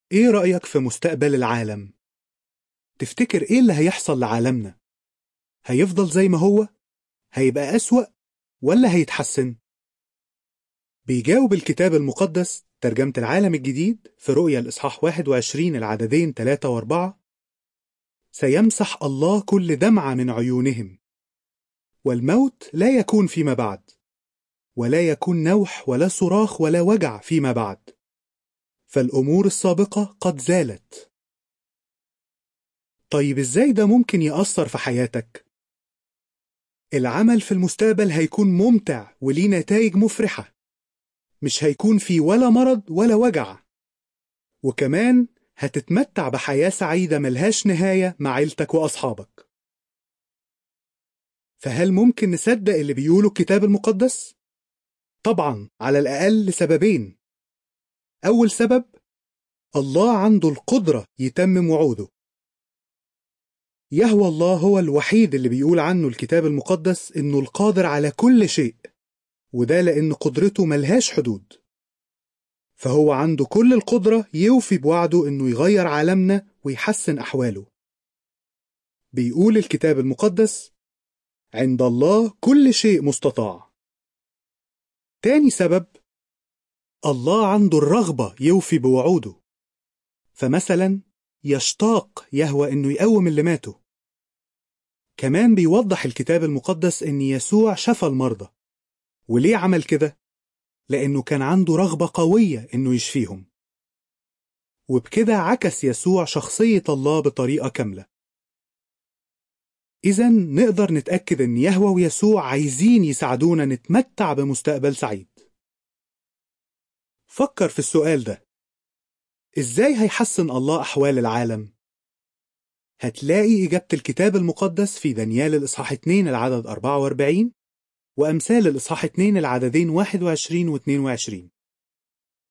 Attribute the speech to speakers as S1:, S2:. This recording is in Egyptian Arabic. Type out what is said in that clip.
S1: إيه رأيك في مستقبل العالم؟ تفتكر إيه اللي هيحصل لعالمنا؟ هيفضل زي ما هو؟ هيبقى أسوأ؟ ولا هيتحسن؟ بيجاوب الكتاب المقدس ترجمة العالم الجديد في رؤيا الإصحاح 21 العددين 3 و4 سيمسح الله كل دمعة من عيونهم والموت لا يكون فيما بعد ولا يكون نوح ولا صراخ ولا وجع فيما بعد فالأمور السابقة قد زالت طيب إزاي ده ممكن يأثر في حياتك؟ العمل في المستقبل هيكون ممتع وليه نتائج مفرحة مش هيكون فيه ولا مرض ولا وجع وكمان هتتمتع بحياة سعيدة ملهاش نهاية مع عيلتك وأصحابك فهل ممكن نصدق اللي بيقوله الكتاب المقدس؟ طبعا على الأقل لسببين أول سبب الله عنده القدرة يتمم وعوده يهوى الله هو الوحيد اللي بيقول عنه الكتاب المقدس إنه القادر على كل شيء وده لأن قدرته ملهاش حدود فهو عنده كل القدرة يوفي بوعده إنه يغير عالمنا ويحسن أحواله بيقول الكتاب المقدس عند الله كل شيء مستطاع تاني سبب الله عنده الرغبة يوفي بوعوده فمثلا يشتاق يهوى إنه يقوم اللي ماتوا كمان بيوضح الكتاب المقدس إن يسوع شفى المرضى وليه عمل كده؟ لأنه كان عنده رغبة قوية إنه يشفيهم وبكده عكس يسوع شخصية الله بطريقة كاملة إذا نقدر نتأكد إن يهوى ويسوع عايزين يساعدونا نتمتع بمستقبل سعيد فكر في السؤال ده إزاي هيحسن الله أحوال العالم؟ هتلاقي إجابة الكتاب المقدس في دانيال الإصحاح 2 العدد 44 وأمثال الإصحاح 2 العددين 21 و 22